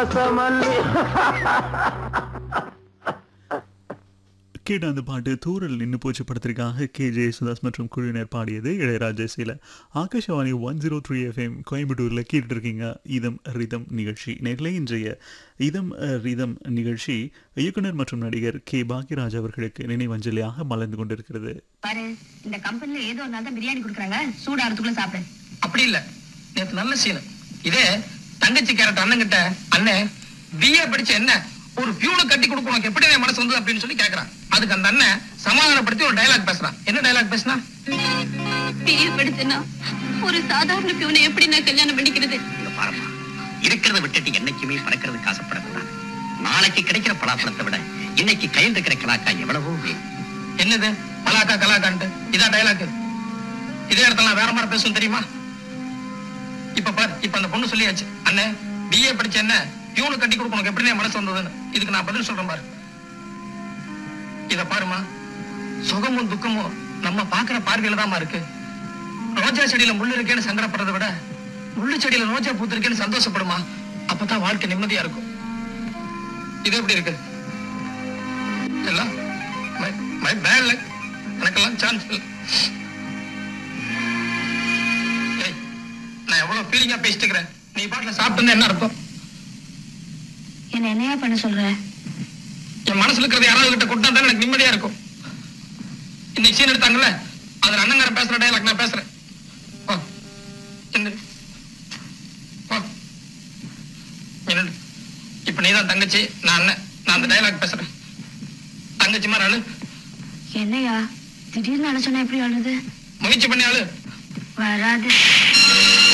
வாசமல்லி கேட்ட அந்த பாட்டு தூரல் நின்று போச்சு படத்திற்காக கே ஜெயசுதாஸ் மற்றும் குழுவினர் பாடியது இளையராஜா இசையில் Akashvani one zero three FM கோயம்புத்தூரில் கேட்டுட்டு இருக்கீங்க இதம் ரிதம் நிகழ்ச்சி நேரில் இன்றைய இதம் அஹ், ரிதம் நிகழ்ச்சி இயக்குனர் மற்றும் நடிகர் கே பாக்யராஜ் அவர்களுக்கு நினைவஞ்சலியாக மலர்ந்து கொண்டிருக்கிறது பாரு இந்த கம்பெனில ஏதோ ஒரு நாள் தான் பிரியாணி கொடுக்குறாங்க சூடாறதுக்குள்ள சாப்பிடு அப்படி இல்ல நேத்து நல்ல சீன் இதே தங்கச்சி கேரட் அண்ணன் கிட்ட அண்ணே பிஏ படிச்ச என்ன ஒரு பியூனை கட்டி கொடுக்க உனக்கு எப்படி என் மனசு வந்தது அப்படின்னு சொல்லி கேக்குறான் அதுக்கு அந்த அண்ணன் சமாதானப்படுத்தி ஒரு டயலாக் பேசுறான் என்ன டயலாக் பேசுனா பிரிய படிச்சனா ஒரு சாதாரண பியூனை எப்படி நான் கல்யாணம் பண்ணிக்கிறது இங்க பாரும்மா இருக்கிறத விட்டுட்டு என்னைக்குமே பறக்கிறதுக்கு ஆசைப்படக்கூடாது நாளைக்கு கிடைக்கிற பலாப்பழத்தை விட இன்னைக்கு கையில் இருக்கிற கலாக்கா எவ்வளவோ வேணும். என்னது பலாக்கா கலாக்கான்ட்டு இதான் டயலாக் இதே இடத்துல நான் வேற மாதிரி பேசும் தெரியுமா இப்ப பாரு இப்ப அந்த பொண்ணு சொல்லியாச்சு அண்ணே பிஏ படிச்ச என்ன பியூனு கட்டி கொடுக்க உனக்கு எப்படி என் மனசு வந்ததுன்னு இதுக்கு நான் பதில் சொல்றேன் பாரு இத பாருமா சுகமும் துக்கமும் நம்ம பாக்குற பார்வையில தான்மா இருக்கு ரோஜா செடியில முள்ளு இருக்கேன்னு சங்கடப்படுறதை விட முள்ளு செடியில ரோஜா பூத்து இருக்கேன்னு சந்தோஷப்படுமா அப்பதான் வாழ்க்கை நிம்மதியா இருக்கும் இது எப்படி இருக்கு எல்லாம் மை மை பேட் லக் எனக்கெல்லாம் சான்ஸ் இல்லை ஏய், நான் எவ்வளவு ஃபீலிங்கா பேசிட்டு இருக்கிறேன் நீ பாட்டுல சாப்பிட்டு என்ன அர்த்தம் என்ன என்னையா பண்ண சொல்ற என் மனசுல இருக்கிறது யாராவது கிட்ட கொடுத்தா தான் எனக்கு நிம்மதியா இருக்கும் இன்னைக்கு சீன் எடுத்தாங்கல்ல அதுல அண்ணங்கார பேசுற டயலாக் நான் பேசுறேன் வா. எந்திரி. வா. என்னடு இப்ப நீதான் தங்கச்சி நான் அண்ணன் நான் அந்த டயலாக் பேசுறேன் தங்கச்சி மாதிரி அழு என்னையா திடீர்னு அழைச்சோன்னா எப்படி அழுது முயற்சி பண்ணி அழு வராது